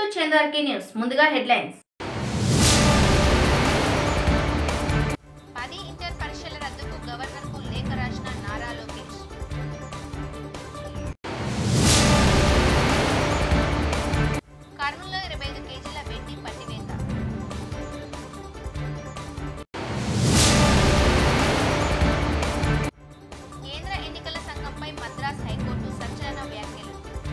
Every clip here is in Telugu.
చందర్కి న్యూస్ ముందుగా హెడ్లైన్స్ పది ఇంటర్ పరీక్షల రద్దుకు గవర్నర్కు లేఖ రాసిన నారా లోకేష్ కర్నూలులో ఇరవై ఐదు కేజీల వెండి పట్టివేత కేంద్ర ఎన్నికల సంఘంపై మద్రాస్ హైకోర్టు సంచలన వ్యాఖ్యలు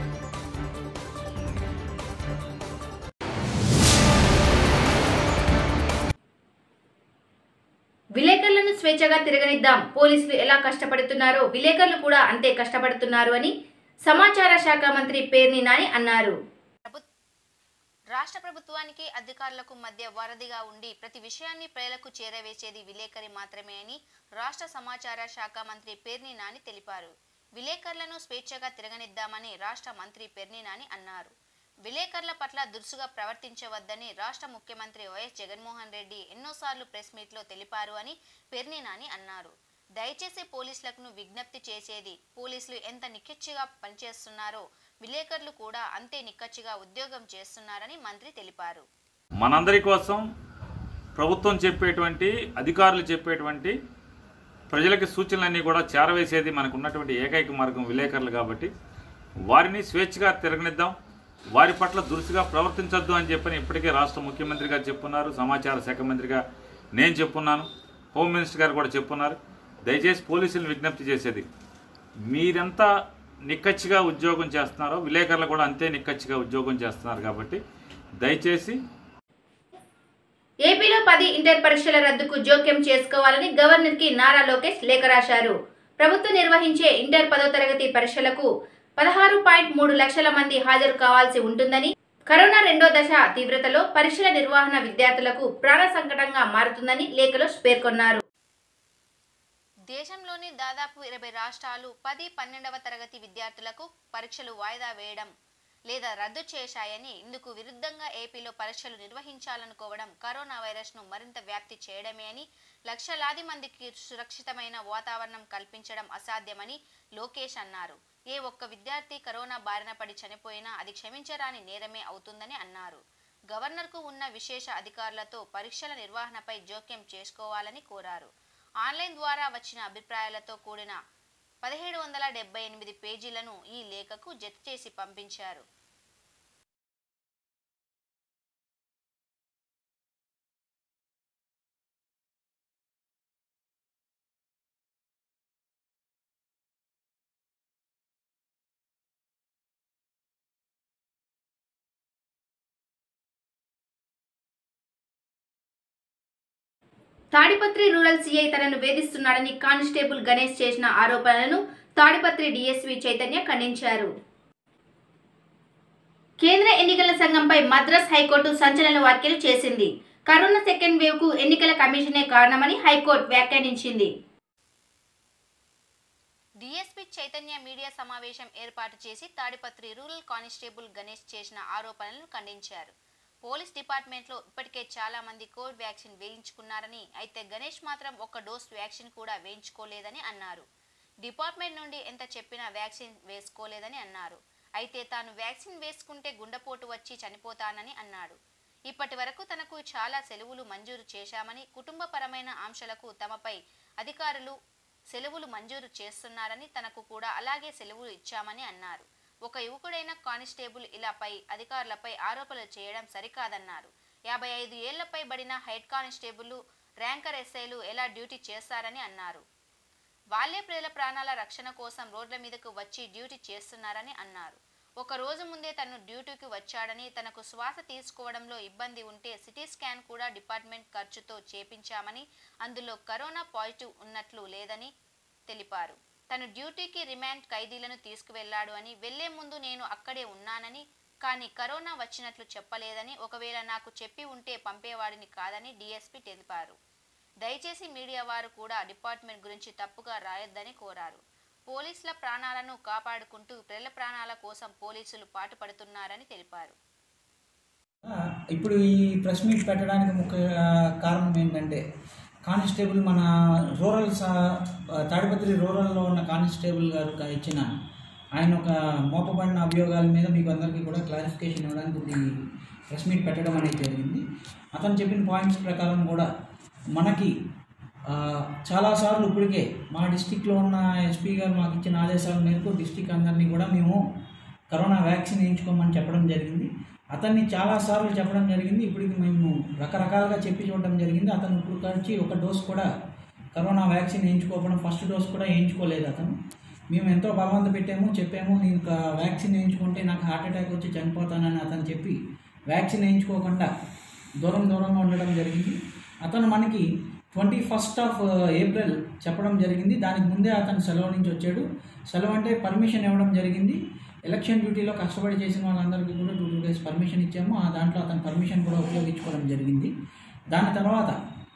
విలేకరులను స్వేచ్ఛగా తిరగనిద్దాం పోలీసులు ఎలా కష్టపడుతున్నారో విలేకరులు కూడా అంతే కష్టపడుతున్నారు అని సమాచార శాఖ మంత్రి పేర్ని నాని అన్నారు ప్రభు- రాష్ట్ర ప్రభుత్వానికి అధికారులకు మధ్య వారధిగా ఉండి ప్రతి విషయాన్ని ప్రజలకు చేరవేసేది విలేకరి మాత్రమే అని రాష్ట్ర సమాచార శాఖ మంత్రి పేర్ని నాని తెలిపారు విలేకరులను స్వేచ్ఛగా తిరగనిద్దామని రాష్ట్ర మంత్రి పేర్ని నాని అన్నారు విలేకరుల పట్ల దురుసుగా ప్రవర్తించవద్దని రాష్ట్ర ముఖ్యమంత్రి వైఎస్ జగన్మోహన్ రెడ్డి ఎన్నోసార్లు ప్రెస్ మీట్లో తెలిపారు అని పేర్ని నాని అన్నారు దయచేసి పోలీసులకు విజ్ఞప్తి చేసేది పోలీసులు ఎంత నిక్కచ్చిగా పనిచేస్తున్నారో విలేకరులు కూడా అంతే నిక్కచ్చిగా ఉద్యోగం చేస్తున్నారని మంత్రి తెలిపారు మనందరి కోసం ప్రభుత్వం చెప్పేటువంటి అధికారులు చెప్పేటువంటి ప్రజలకి సూచనలన్నీ కూడా చేరవేసేది మనకు ఉన్నటువంటి ఏకైక మార్గం విలేకరులు కాబట్టి వారిని స్వేచ్ఛగా తిరగనిద్దాం వారి పట్ల దురుసుగా ప్రవర్తించొద్దు అని చెప్పని ఇప్పటికే రాష్ట్ర ముఖ్యమంత్రి గారు చెప్పున్నారు సమాచార శాఖ మంత్రిగా నేను చెప్పున్నాను హోమ్ మినిస్టర్ గారు కూడా చెప్పున్నారు దయచేసి పోలీసులను విజ్ఞప్తి చేసేది మీరెంత నిక్కచ్చిగా ఉద్యోగం చేస్తున్నారో విలేకరులు కూడా అంతే నిక్కచ్చిగా ఉద్యోగం చేస్తున్నారు కాబట్టి దయచేసి ఏపీలో పది ఇంటర్ పరీక్షల రద్దుకు జోక్యం చేసుకోవాలని గవర్నర్కి నారా లోకేష్ లేఖ రాశారు ప్రభుత్వం నిర్వహించే ఇంటర్ పదో తరగతి పరీక్షలకు పదహారు పాయింట్ మూడు లక్షల మంది హాజరు కావాల్సి ఉంటుందని కరోనా రెండో దశ తీవ్రతలో పరీక్షల నిర్వహణ విద్యార్థులకు ప్రాణ సంకటంగా మారుతుందని లేఖలో పేర్కొన్నారు దేశంలోని దాదాపు ఇరవై రాష్ట్రాలు పది పన్నెండవ తరగతి విద్యార్థులకు పరీక్షలు వాయిదా వేయడం లేదా రద్దు చేశాయని ఇందుకు విరుద్ధంగా ఏపీలో పరీక్షలు నిర్వహించాలనుకోవడం కరోనా వైరస్ను మరింత వ్యాప్తి చేయడమే అని లక్షలాది మందికి సురక్షితమైన వాతావరణం కల్పించడం అసాధ్యమని లోకేష్ అన్నారు ఏ ఒక్క విద్యార్థి కరోనా బారిన పడి చనిపోయినా అది క్షమించరాని నేరమే అవుతుందని అన్నారు గవర్నర్కు ఉన్న విశేష అధికారులతో పరీక్షల నిర్వహణపై జోక్యం చేసుకోవాలని కోరారు ఆన్లైన్ ద్వారా వచ్చిన అభిప్రాయాలతో కూడిన పదిహేడు వందల డెబ్బై ఎనిమిది పేజీలను ఈ లేఖకు జత చేసి పంపించారు తాడిపత్రి రూరల్ సీఐ తనను వేధిస్తున్నాడని కానిస్టేబుల్ గణేష్ చేసిన ఆరోపణలను తాడిపత్రి డీఎస్పీ చైతన్య ఖండించారు కేంద్ర ఎన్నికల సంఘంపై మద్రాస్ హైకోర్టు సంచలన వ్యాఖ్యలు చేసింది కరోనా సెకండ్ వేవ్ కు ఎన్నికల కమిషనే కారణమని హైకోర్టు వ్యాఖ్యానించింది డిఎస్పీ చైతన్య మీడియా సమావేశం ఏర్పాటు చేసి తాడిపత్రి రూరల్ కానిస్టేబుల్ గణేష్ చేసిన ఆరోపణలను ఖండించారు పోలీస్ డిపార్ట్మెంట్లో ఇప్పటికే చాలా మంది కోవిడ్ వ్యాక్సిన్ వేయించుకున్నారని అయితే గణేష్ మాత్రం ఒక్క డోస్ వ్యాక్సిన్ కూడా వేయించుకోలేదని అన్నారు డిపార్ట్మెంట్ నుండి ఎంత చెప్పినా వ్యాక్సిన్ వేసుకోలేదని అన్నారు అయితే తాను వ్యాక్సిన్ వేసుకుంటే గుండెపోటు వచ్చి చనిపోతానని అన్నాడు ఇప్పటి వరకు తనకు చాలా సెలవులు మంజూరు చేశామని కుటుంబపరమైన ఆంక్షలకు తమపై అధికారులు సెలవులు మంజూరు చేస్తున్నారని తనకు కూడా అలాగే సెలవులు ఇచ్చామని అన్నారు ఒక యువకుడైన కానిస్టేబుల్ ఇలాపై అధికారులపై ఆరోపణలు చేయడం సరికాదన్నారు యాభై ఐదు ఏళ్లపై బడిన హెడ్ కానిస్టేబుల్ ర్యాంకర్ ఎస్ఐలు ఎలా డ్యూటీ చేస్తారని అన్నారు వాళ్ళే ప్రజల ప్రాణాల రక్షణ కోసం రోడ్ల మీదకు వచ్చి డ్యూటీ చేస్తున్నారని అన్నారు ఒక రోజు ముందే తను డ్యూటీకి వచ్చాడని తనకు శ్వాస తీసుకోవడంలో ఇబ్బంది ఉంటే సిటీ స్కాన్ కూడా డిపార్ట్మెంట్ ఖర్చుతో చేపించామని అందులో కరోనా పాజిటివ్ ఉన్నట్లు లేదని తెలిపారు తను డ్యూటీకి రిమాండ్ ఖైదీలను తీసుకువెళ్లాడు అని వెళ్లే ముందు నేను అక్కడే ఉన్నానని కానీ కరోనా వచ్చినట్లు చెప్పలేదని ఒకవేళ నాకు చెప్పి ఉంటే పంపేవాడిని కాదని డీఎస్పీ తెలిపారు దయచేసి మీడియా వారు కూడా డిపార్ట్మెంట్ గురించి తప్పుగా రాయొద్దని కోరారు పోలీసుల ప్రాణాలను కాపాడుకుంటూ ప్రజల ప్రాణాల కోసం పోలీసులు పాటుపడుతున్నారని తెలిపారు ఇప్పుడు ఈ ప్రెస్ మీట్ పెట్టడానికి ముఖ్య కారణం ఏంటంటే కానిస్టేబుల్ మన రూరల్ సా- తాడిపత్రి రూరల్లో ఉన్న కానిస్టేబుల్ గారు ఇచ్చిన ఆయన ఒక మోపబడిన అభియోగాల మీద మీకు అందరికీ కూడా క్లారిఫికేషన్ ఇవ్వడానికి ఇది ప్రెస్ మీట్ పెట్టడం అనేది జరిగింది అతను చెప్పిన పాయింట్స్ ప్రకారం కూడా మనకి ఆ, చాలాసార్లు ఇప్పటికే మా డిస్టిక్లో ఉన్న ఎస్పీ గారు మాకు ఇచ్చిన ఆదేశాల మేరకు డిస్టిక్ అందరినీ కూడా మేము కరోనా వ్యాక్సిన్ వేయించుకోమని చెప్పడం జరిగింది అతన్ని చాలాసార్లు చెప్పడం జరిగింది ఇప్పటికి మేము రకరకాలుగా చెప్పి చూడడం జరిగింది అతను ఇప్పుడు కలిసి ఒక డోస్ కూడా కరోనా వ్యాక్సిన్ వేయించుకోకపోవడం ఫస్ట్ డోస్ కూడా వేయించుకోలేదు అతను మేము ఎంతో బలవంత పెట్టాము చెప్పాము నేను ఇక వ్యాక్సిన్ వేయించుకుంటే నాకు హార్ట్ అటాక్ వచ్చి చనిపోతానని అతను చెప్పి వ్యాక్సిన్ వేయించుకోకుండా దూరం దూరంగా ఉండడం జరిగింది అతను మనకి ట్వంటీ ఫస్ట్ ఆఫ్ ఏప్రిల్ చెప్పడం జరిగింది దానికి ముందే అతను సెలవు నుంచి వచ్చాడు సెలవు అంటే పర్మిషన్ ఇవ్వడం జరిగింది ఎలక్షన్ డ్యూటీలో కష్టపడి చేసిన వాళ్ళందరికీ కూడా టూ టూ డేస్ పర్మిషన్ ఇచ్చాము ఆ దాంట్లో అతను పర్మిషన్ కూడా ఉపయోగించుకోవడం జరిగింది దాని తర్వాత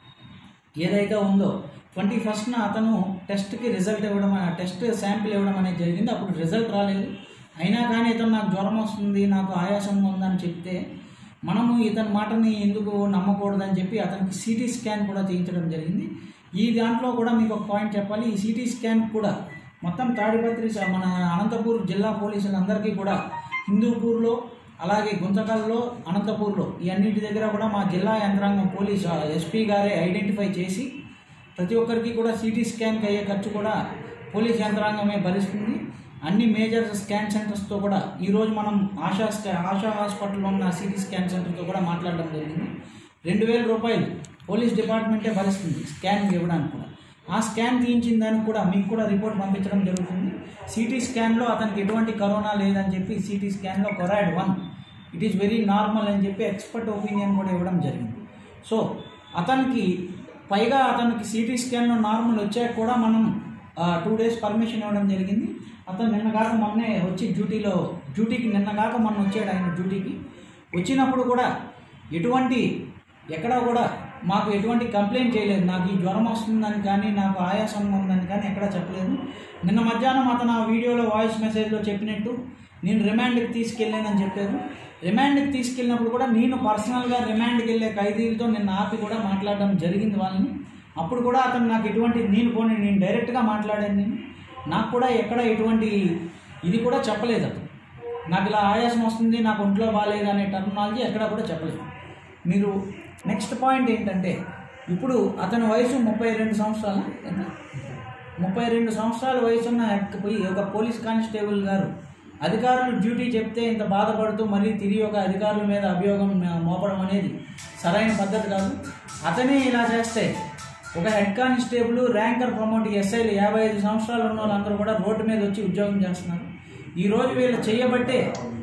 ఏదైతే ఉందో ట్వంటీ ఫస్ట్న అతను టెస్ట్కి రిజల్ట్ ఇవ్వడం ఆ టెస్ట్ శాంపిల్ ఇవ్వడం అనేది జరిగింది అప్పుడు రిజల్ట్ రాలేదు అయినా కానీ ఇతను నాకు జ్వరం వస్తుంది నాకు ఆయాసంగా ఉందని చెప్తే మనము ఇతని మాటని ఎందుకు నమ్మకూడదని చెప్పి అతనికి సిటీ స్కాన్ కూడా చేయించడం జరిగింది ఈ దాంట్లో కూడా మీకు ఒక పాయింట్ చెప్పాలి ఈ సిటీ స్కాన్ కూడా మొత్తం తాడిపత్రి స- మన అనంతపూర్ జిల్లా పోలీసులందరికీ కూడా హిందూపూర్లో అలాగే గుంతకల్లో అనంతపూర్లో ఈ అన్నింటి దగ్గర కూడా మా జిల్లా యంత్రాంగం పోలీస్ ఎస్పీ గారే ఐడెంటిఫై చేసి ప్రతి ఒక్కరికి కూడా సిటీ స్కాన్కి అయ్యే ఖర్చు కూడా పోలీస్ యంత్రాంగమే భరిస్తుంది అన్ని మేజర్ స్కాన్ సెంటర్స్తో కూడా ఈరోజు మనం ఆశా స్కా ఆశా హాస్పిటల్లో ఉన్న సిటీ స్కాన్ సెంటర్తో కూడా మాట్లాడడం జరిగింది రెండు వేల రూపాయలు పోలీస్ డిపార్ట్మెంటే భరిస్తుంది స్కాన్ ఇవ్వడానికి కూడా ఆ స్కాన్ తీయించిన దానికి కూడా మీకు కూడా రిపోర్ట్ పంపించడం జరుగుతుంది సిటీ స్కాన్లో అతనికి ఎటువంటి కరోనా లేదని చెప్పి సిటీ స్కాన్లో కొరాయిడ్ one it is very normal అని చెప్పి ఎక్స్పర్ట్ ఒపీనియన్ కూడా ఇవ్వడం జరిగింది సో అతనికి పైగా అతనికి సిటీ స్కాన్లో నార్మల్ వచ్చాక కూడా మనం టూ డేస్ పర్మిషన్ ఇవ్వడం జరిగింది అతను నిన్న కాక మొన్నే వచ్చి డ్యూటీలో డ్యూటీకి నిన్న కాక మొన్న వచ్చాడు ఆయన డ్యూటీకి వచ్చినప్పుడు కూడా ఎటువంటి ఎక్కడా కూడా మాకు ఎటువంటి కంప్లైంట్ చేయలేదు నాకు ఈ జ్వరం వస్తుందని కానీ నాకు ఆయాసంగా ఉందని కానీ ఎక్కడా చెప్పలేదు నిన్న మధ్యాహ్నం అతను ఆ వీడియోలో వాయిస్ మెసేజ్లో చెప్పినట్టు నేను రిమాండ్కి తీసుకెళ్ళానని చెప్పారు రిమాండ్కి తీసుకెళ్ళినప్పుడు కూడా నేను పర్సనల్గా రిమాండ్కి వెళ్ళే ఖైదీలతో నిన్న ఆపి కూడా మాట్లాడడం జరిగింది వాళ్ళని అప్పుడు కూడా అతను నాకు ఎటువంటి నేను పోనీ నేను డైరెక్ట్గా మాట్లాడాను నేను నాకు కూడా ఎక్కడ ఎటువంటి ఇది కూడా చెప్పలేదు అతను నాకు ఇలా ఆయాసం వస్తుంది నాకు ఒంట్లో బాగాలేదు అనే టర్మినాలజీ ఎక్కడా కూడా చెప్పలేదు మీరు నెక్స్ట్ పాయింట్ ఏంటంటే ఇప్పుడు అతని వయసు ముప్పై రెండు సంవత్సరాలు ఎంత ముప్పై రెండు సంవత్సరాల వయసున్న పోయి ఒక పోలీస్ కానిస్టేబుల్ గారు అధికారులు డ్యూటీ చెప్తే ఇంత బాధపడుతూ మళ్ళీ తిరిగి ఒక అధికారుల మీద అభియోగం మోపడం అనేది సరైన పద్ధతి కాదు అతనే ఇలా చేస్తే ఒక హెడ్ కానిస్టేబుల్ ర్యాంకర్ ప్రమోట్ ఎస్ఐలు యాభై ఐదు సంవత్సరాలు ఉన్న వాళ్ళందరూ కూడా రోడ్డు మీద వచ్చి ఉద్యోగం చేస్తున్నారు ఈరోజు వీళ్ళు చేయబట్టే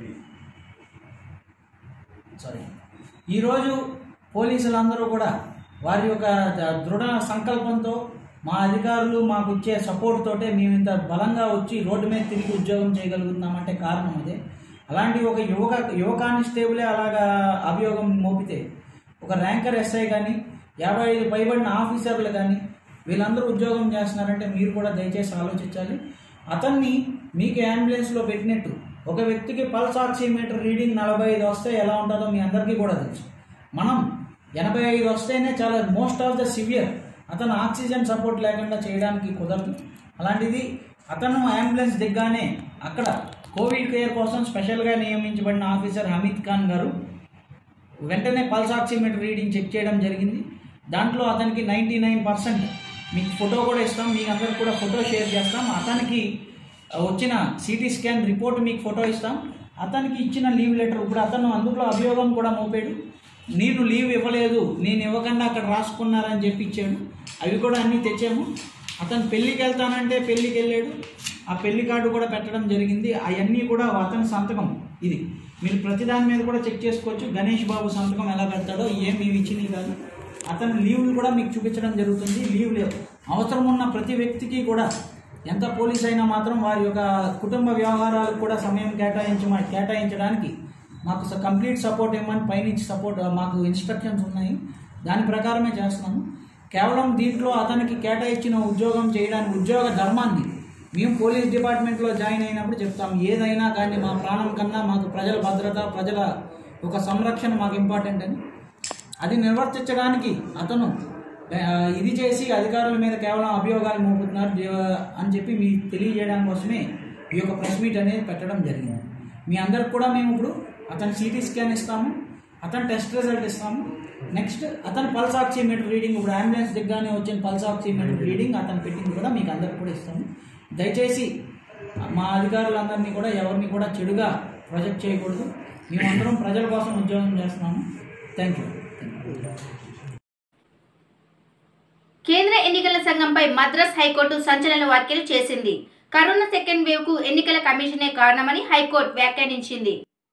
సారీ ఈరోజు పోలీసులందరూ కూడా వారి యొక్క ద- దృఢ సంకల్పంతో మా అధికారులు మాకు ఇచ్చే సపోర్ట్ తోటే మేము ఇంత బలంగా వచ్చి రోడ్డు మీద తిరిగి ఉద్యోగం చేయగలుగుతున్నామంటే కారణం అదే అలాంటి ఒక యువక యువ కానిస్టేబులే అలాగా అభియోగం మోపితే ఒక ర్యాంకర్ ఎస్ఐ కానీ యాభై ఐదు పైబడిన ఆఫీసర్లు కానీ వీళ్ళందరూ ఉద్యోగం చేస్తున్నారంటే మీరు కూడా దయచేసి ఆలోచించాలి అతన్ని మీకు అంబులెన్స్లో పెట్టినట్టు ఒక వ్యక్తికి పల్స్ ఆక్సిమీటర్ రీడింగ్ నలభై ఐదు వస్తే ఎలా ఉంటుందో మీ అందరికీ కూడా తెలుసు మనం ఎనభై ఐదు వస్తేనే చాలా మోస్ట్ ఆఫ్ ద సివియర్ అతను ఆక్సిజన్ సపోర్ట్ లేకుండా చేయడానికి కుదరదు అలాంటిది అతను అంబులెన్స్ దిగ్గానే అక్కడ కోవిడ్ కేర్ కోసం స్పెషల్గా నియమించబడిన ఆఫీసర్ హమీద్ ఖాన్ గారు వెంటనే పల్స్ ఆక్సిమీటర్ రీడింగ్ చెక్ చేయడం జరిగింది దాంట్లో అతనికి నైంటీ నైన్ పర్సెంట్ మీకు ఫోటో కూడా ఇస్తాం మీకు అందరికి కూడా ఫోటో షేర్ చేస్తాం అతనికి ఆ, వచ్చిన సిటీ స్కాన్ రిపోర్ట్ మీకు ఫోటో ఇస్తాం అతనికి ఇచ్చిన లీవ్ లెటర్ ఇప్పుడు అతను అందులో అభియోగం కూడా మోపాడు నేను లీవ్ ఇవ్వలేదు నేను ఇవ్వకుండా అక్కడ రాసుకున్నారని చెప్పి ఇచ్చాడు అవి కూడా అన్నీ తెచ్చాము అతను పెళ్ళికి వెళ్తానంటే పెళ్ళికి వెళ్ళాడు ఆ పెళ్లి కార్డు కూడా పెట్టడం జరిగింది అవన్నీ కూడా అతని సంతకం ఇది మీరు ప్రతి దాని మీద కూడా చెక్ చేసుకోవచ్చు గణేష్ బాబు సంతకం ఎలా పెడతాడో ఏం మేము ఇచ్చినవి కాదు అతని లీవ్లు కూడా మీకు చూపించడం జరుగుతుంది లీవ్ లేవు అవసరం ఉన్న ప్రతి వ్యక్తికి కూడా ఎంత పోలీస్ అయినా మాత్రం వారి యొక్క కుటుంబ వ్యవహారాలకు కూడా సమయం కేటాయించ కేటాయించడానికి మాకు స- కంప్లీట్ సపోర్ట్ ఇవ్వమని పైనుంచి సపోర్ట్ మాకు ఇన్స్ట్రక్షన్స్ ఉన్నాయి దాని ప్రకారమే చేస్తున్నాము కేవలం దీంట్లో అతనికి కేటాయించిన ఉద్యోగం చేయడానికి ఉద్యోగ ధర్మాన్ని మేము పోలీస్ డిపార్ట్మెంట్లో జాయిన్ అయినప్పుడు చెప్తాం ఏదైనా కానీ మా ప్రాణం కన్నా మాకు ప్రజల భద్రత ప్రజల ఒక సంరక్షణ మాకు ఇంపార్టెంట్ అని అది నిర్వర్తించడానికి అతను ఆ, ఇది చేసి అధికారుల మీద కేవలం అభియోగాలు మోపుతున్నారు జీ- అని చెప్పి మీకు తెలియజేయడం కోసమే ఈ యొక్క ప్రెస్ మీట్ అనేది పెట్టడం జరిగింది మీ అందరికి కూడా మేము ఇప్పుడు అతని సిటీ స్కాన్ ఇస్తాము అతని టెస్ట్ రిజల్ట్ ఇస్తాము నెక్స్ట్ అతని పల్స్ ఆక్సిమీటర్ రీడింగ్ ఇప్పుడు అంబులెన్స్ దిగ్గానే వచ్చిన పల్స్ ఆక్సిమీటర్ రీడింగ్ అతను పెట్టింది కూడా మీకు అందరికి కూడా ఇస్తాము దయచేసి మా అధికారులందరినీ కూడా ఎవరిని కూడా చెడుగా ప్రొజెక్ట్ చేయకూడదు మేమందరం ప్రజల కోసం ఉద్యోగం చేస్తున్నాము థ్యాంక్ యూ కేంద్ర ఎన్నికల సంఘంపై మద్రాస్ హైకోర్టు సంచలన వ్యాఖ్యలు చేసింది కరోనా సెకండ్ వేవ్ కు ఎన్నికల కమిషనే కారణమని హైకోర్టు వ్యాఖ్యానించింది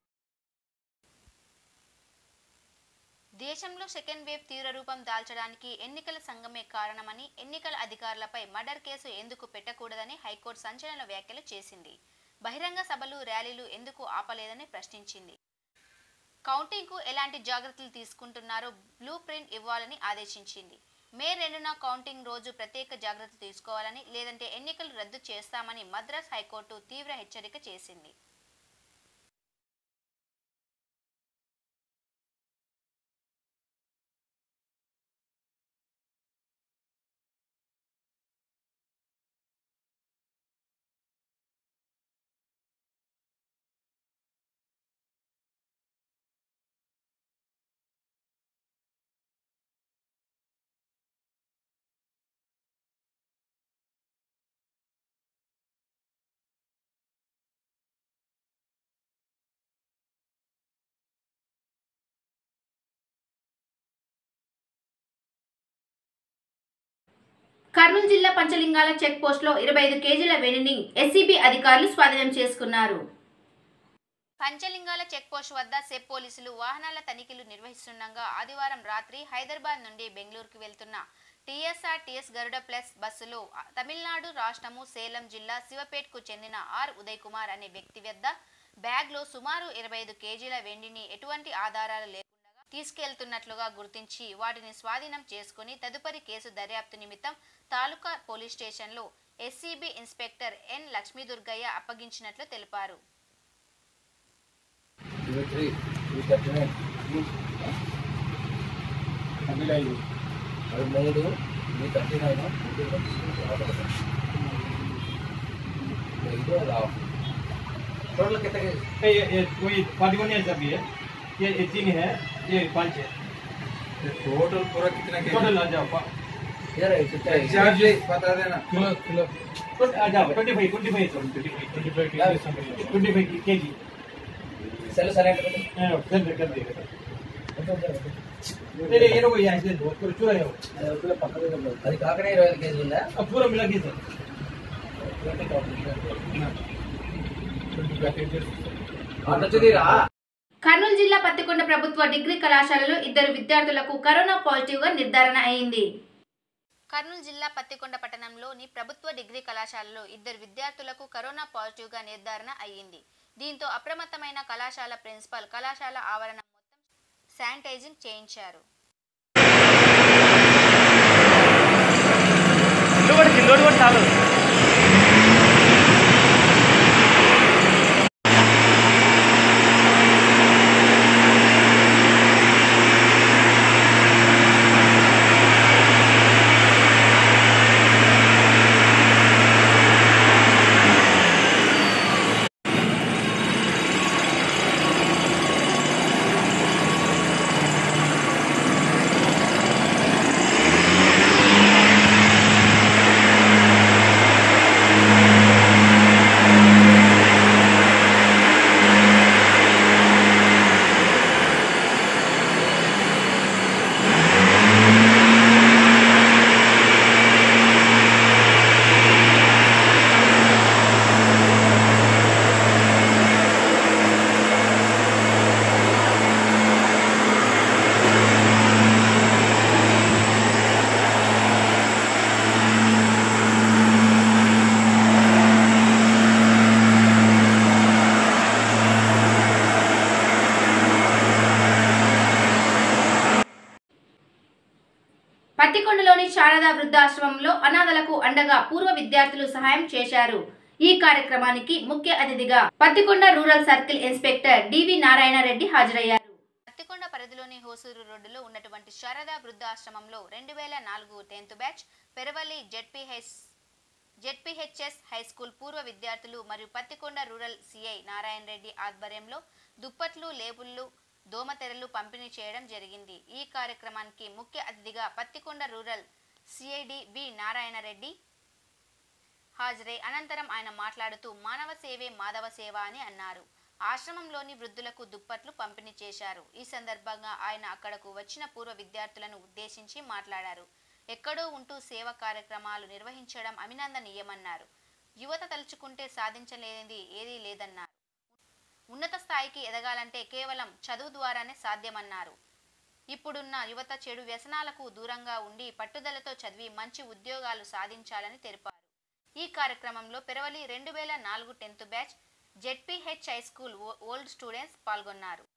దేశంలో సెకండ్ వేవ్ తీవ్ర రూపం దాల్చడానికి ఎన్నికల సంఘమే కారణమని ఎన్నికల అధికారులపై మర్డర్ కేసు ఎందుకు పెట్టకూడదని హైకోర్టు సంచలన వ్యాఖ్యలు చేసింది బహిరంగ సభలు ర్యాలీలు ఎందుకు ఆపలేదని ప్రశ్నించింది కౌంటింగ్కు ఎలాంటి జాగ్రత్తలు తీసుకుంటున్నారో బ్లూ ప్రింట్ ఇవ్వాలని ఆదేశించింది మే రెండున కౌంటింగ్ రోజు ప్రత్యేక జాగ్రత్త తీసుకోవాలని లేదంటే ఎన్నికలు రద్దు చేస్తామని మద్రాస్ హైకోర్టు తీవ్ర హెచ్చరిక చేసింది కర్నూలు జిల్లా పంచలింగాల చెక్ పోస్ట్ లో ఇరవై ఐదు కేజీల వెండిని ఎస్సీబీ అధికారులు స్వాధీనం చేసుకున్నారు పంచలింగాల చెక్ పోస్ట్ వద్ద సెప్ పోలీసులు వాహనాల తనిఖీలు నిర్వహిస్తుండగా ఆదివారం రాత్రి హైదరాబాద్ నుండి బెంగళూరుకు వెళ్తున్న టీఎస్ఆర్ టీఎస్ గరుడ ప్లస్ బస్సులో తమిళనాడు రాష్ట్రము సేలం జిల్లా శివపేట్కు చెందిన ఆర్ ఉదయ్ కుమార్ అనే వ్యక్తి వద్ద బ్యాగ్లో సుమారు ఇరవై ఐదు కేజీల వెండిని ఎటువంటి ఆధారాలు లేకుండా తీసుకెళ్తున్నట్లుగా గుర్తించి వాటిని స్వాధీనం చేసుకుని తదుపరి కేసు దర్యాప్తు నిమిత్తం తాలూకా పోలీస్ స్టేషన్లో ఎస్సీబీ ఇన్స్పెక్టర్ ఎన్ లక్ష్మీదుర్గయ్య అప్పగించినట్లు తెలిపారు త్రీ త్రీ థర్టీ నైన్ అది మూడు త్రీ థర్టీ నైన్ ఐదు అది ఆఫ్ టోటల్ కింద ये ये कोई फोर्टी वन ईयर्स अभी है ये ये तीन है ये पाँच है टोटल पूरा कितना टोटल आ जाओ पा- यार कितना चार्ज बता देना किलो किलो टोटल आ जाओ twenty five twenty five twenty five K G cell surrender कर दे कर दे नहीं नहीं ये लोग यहाँ से दो पूरा चूरा है वो। అది కాకనే ఇరవై ఐదు కేజీలు ఉందా अब पूरा मिला के सर అట్లా కర్నూలు జిల్లా పత్తికొండ ప్రభుత్వ డిగ్రీ కళాశాలలో ఇద్దరు విద్యార్థులకు కరోనా పాజిటివ్ గా నిర్ధారణ అయింది కర్నూలు జిల్లా పత్తికొండ పట్టణంలోని ప్రభుత్వ డిగ్రీ కళాశాలలో ఇద్దరు విద్యార్థులకు కరోనా పాజిటివ్గా నిర్ధారణ అయ్యింది దీంతో అప్రమత్తమైన కళాశాల ప్రిన్సిపల్ కళాశాల ఆవరణం మొత్తం శానిటైజింగ్ చేయించారు పత్తికొండలోని శారదా వృద్ధాశ్రమంలో అనాథలకు అండగా పూర్వ విద్యార్థులు సహాయం చేశారు ఈ కార్యక్రమానికి ముఖ్య అతిథిగా Pattikonda rural circle inspector DV Narayana Reddy హాజరయ్యారు పత్తికొండ పరిధిలోని హోసూరు రోడ్డులో ఉన్నటువంటి శారదా వృద్ధాశ్రమంలో రెండు వేల నాలుగు tenth batch Peravalli ZPH ZPHS high school పూర్వ విద్యార్థులు మరియు పత్తికొండ రూరల్ సిఐ నారాయణ రెడ్డి ఆధ్వర్యంలో దుప్పట్లు లేబుళ్లు దోమతెరలు పంపిణీ చేయడం జరిగింది ఈ కార్యక్రమానికి ముఖ్య అతిథిగా Pattikonda rural CID B Narayana Reddy హాజరై అనంతరం ఆయన మాట్లాడుతూ మానవ సేవే మాధవ సేవ అని అన్నారు ఆశ్రమంలోని వృద్ధులకు దుప్పట్లు పంపిణీ చేశారు ఈ సందర్భంగా ఆయన అక్కడకు వచ్చిన పూర్వ విద్యార్థులను ఉద్దేశించి మాట్లాడారు ఎక్కడో ఉంటూ సేవ కార్యక్రమాలు నిర్వహించడం అభినందనీయమన్నారు యువత తలుచుకుంటే సాధించలేనిది ఏదీ లేదన్నారు ఉన్నత స్థాయికి ఎదగాలంటే కేవలం చదువు ద్వారానే సాధ్యమన్నారు ఇప్పుడున్న యువత చెడు వ్యసనాలకు దూరంగా ఉండి పట్టుదలతో చదివి మంచి ఉద్యోగాలు సాధించాలని తెలిపారు ఈ కార్యక్రమంలో పెరవలి రెండు వేల నాలుగు tenth batch ZPH high school ఓ- ఓల్డ్ స్టూడెంట్స్ పాల్గొన్నారు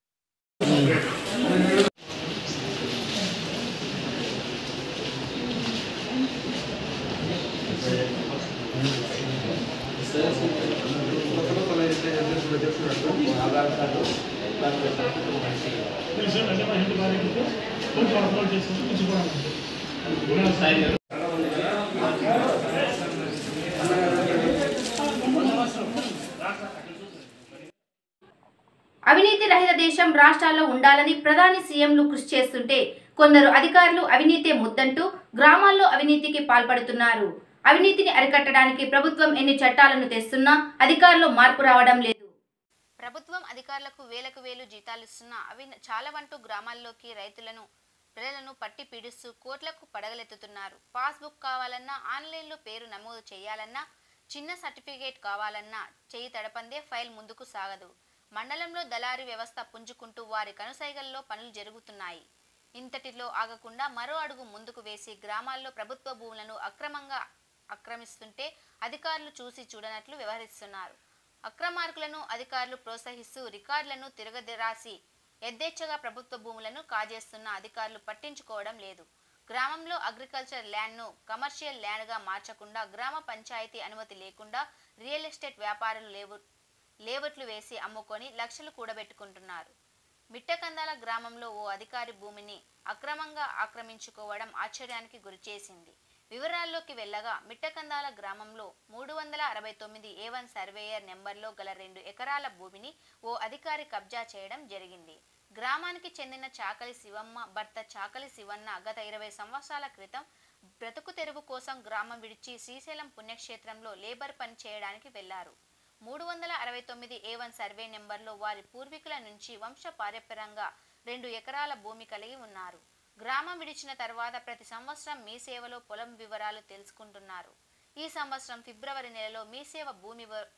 అవినీతి రహిత దేశం రాష్ట్రాల్లో ఉండాలని ప్రధాని సీఎంలు కృషి చేస్తుంటే కొందరు అధికారులు అవినీతే ముద్దంటూ గ్రామాల్లో అవినీతికి పాల్పడుతున్నారు అవినీతిని అరికట్టడానికి ప్రభుత్వం ఎన్ని చట్టాలను తెస్తున్నా అధికారులు మార్పు రావడం లేదు ప్రభుత్వం అధికారులకు వేలకు వేలు జీతాలు ఇస్తున్నా అవి చాలా వంటూ గ్రామాల్లోకి రైతులను ప్రజలను పట్టి పీడిస్తూ కోట్లకు పడగలెత్తుతున్నారు పాస్బుక్ కావాలన్నా ఆన్లైన్లో పేరు నమోదు చేయాలన్నా చిన్న సర్టిఫికేట్ కావాలన్నా చేయి తడపందే ఫైల్ ముందుకు సాగదు మండలంలో దళారీ వ్యవస్థ పుంజుకుంటూ వారి కనుసైగల్లో పనులు జరుగుతున్నాయి ఇంతటిలో ఆగకుండా మరో అడుగు ముందుకు వేసి గ్రామాల్లో ప్రభుత్వ భూములను అక్రమంగా ఆక్రమిస్తుంటే అధికారులు చూసి చూడనట్లు వ్యవహరిస్తున్నారు అక్రమార్కులను అధికారులు ప్రోత్సహిస్తూ రికార్డులను తిరగరాసి యథేచ్ఛగా ప్రభుత్వ భూములను కాజేస్తున్న అధికారులు పట్టించుకోవడం లేదు గ్రామంలో అగ్రికల్చర్ ల్యాండ్ను కమర్షియల్ ల్యాండ్గా మార్చకుండా గ్రామ పంచాయతీ అనుమతి లేకుండా రియల్ ఎస్టేట్ వ్యాపారులు లేవు లేవట్లు వేసి అమ్ముకొని లక్షలు కూడబెట్టుకుంటున్నారు మిట్టకందాల గ్రామంలో ఓ అధికారి భూమిని అక్రమంగా ఆక్రమించుకోవడం ఆశ్చర్యానికి గురిచేసింది వివరాల్లోకి వెళ్ళగా మిట్టకందాల గ్రామంలో మూడు వందల అరవై తొమ్మిది ఏ వన్ సర్వేయర్ నెంబర్లో గల రెండు ఎకరాల భూమిని ఓ అధికారి కబ్జా చేయడం జరిగింది గ్రామానికి చెందిన చాకలి శివమ్మ భర్త చాకలి శివన్న గత ఇరవై సంవత్సరాల క్రితం బ్రతుకు తెరువు కోసం గ్రామం విడిచి శ్రీశైలం పుణ్యక్షేత్రంలో లేబర్ పని చేయడానికి వెళ్లారు మూడు వందల అరవై తొమ్మిది ఏ వన్ సర్వే నెంబర్లో వారి పూర్వీకుల నుంచి వంశ పారంపర్యంగా రెండు ఎకరాల భూమి కలిగి ఉన్నారు గ్రామం విడిచిన తర్వాత ప్రతి సంవత్సరం మీ సేవలో పొలం వివరాలు తెలుసుకుంటున్నారు ఈ సంవత్సరం ఫిబ్రవరి నెలలో మీ సేవ భూమి వ-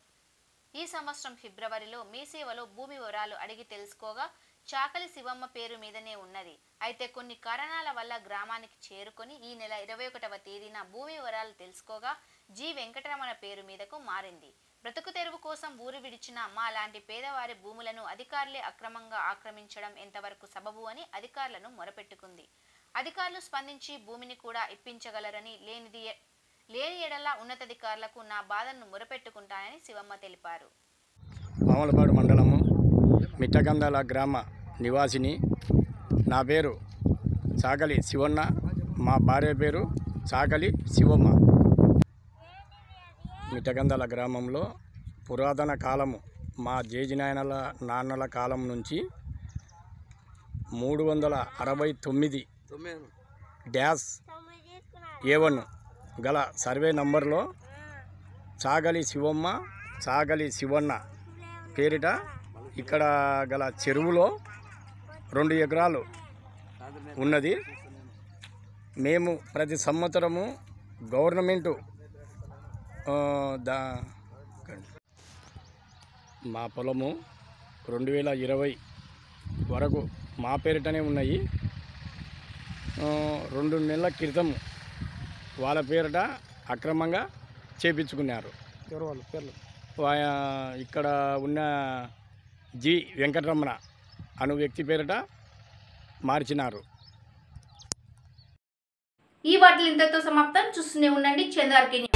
ఈ సంవత్సరం ఫిబ్రవరిలో మీ సేవలో భూమి వివరాలు అడిగి తెలుసుకోగా చాకలి శివమ్మ పేరు మీదనే ఉన్నది అయితే కొన్ని కారణాల వల్ల గ్రామానికి చేరుకొని ఈ నెల ఇరవై ఒకటవ తేదీన భూమి వివరాలు తెలుసుకోగా జి వెంకటరమణ పేరు మీదకు మారింది బ్రతుకు తెరువు కోసం ఊరు విడిచిన మా లాంటి పేదవారి భూములను అధికారులే అక్రమంగా ఆక్రమించడం ఎంతవరకు సబబు అని అధికారులను మొరపెట్టుకుంది అధికారులు స్పందించి భూమిని కూడా ఇప్పించగలరని లేనిది ఎ- లేని ఎడల ఉన్నతాధికారులకు నా బాధను మొరపెట్టుకుంటానని శివమ్మ తెలిపారు మామలపాడు మండలము మిట్టగంధాల గ్రామ నివాసిని నా పేరు చాకలి శివన్న మా భార్య పేరు చాకలి శివమ్మ మిట్టగంధాల గ్రామంలో పురాతన కాలము మా జేజినాయనల నాన్నల కాలం నుంచి మూడు వందల అరవై తొమ్మిది డ్యాష్ ఏ వన్ గల సర్వే నంబర్లో చాగలి శివమ్మ చాగలి శివన్న పేరిట ఇక్కడ గల చెరువులో రెండు ఎకరాలు ఉన్నది మేము ప్రతి సంవత్సరము గవర్నమెంటు ఆ, దా మా పొలము రెండు వేల ఇరవై వరకు మా పేరిటనే ఉన్నాయి ఆ, రెండు నెలల క్రితం వాళ్ళ పేరిట అక్రమంగా చేపించుకున్నారు ఎవరు వాళ్ళు పేర్లు వా- ఇక్కడ ఉన్న జి వెంకటరమణ అను వ్యక్తి పేరిట మార్చినారు ఈ వార్తలు ఇంతతో సమాప్తం చూస్తూనే ఉండండి చంద్రార్కి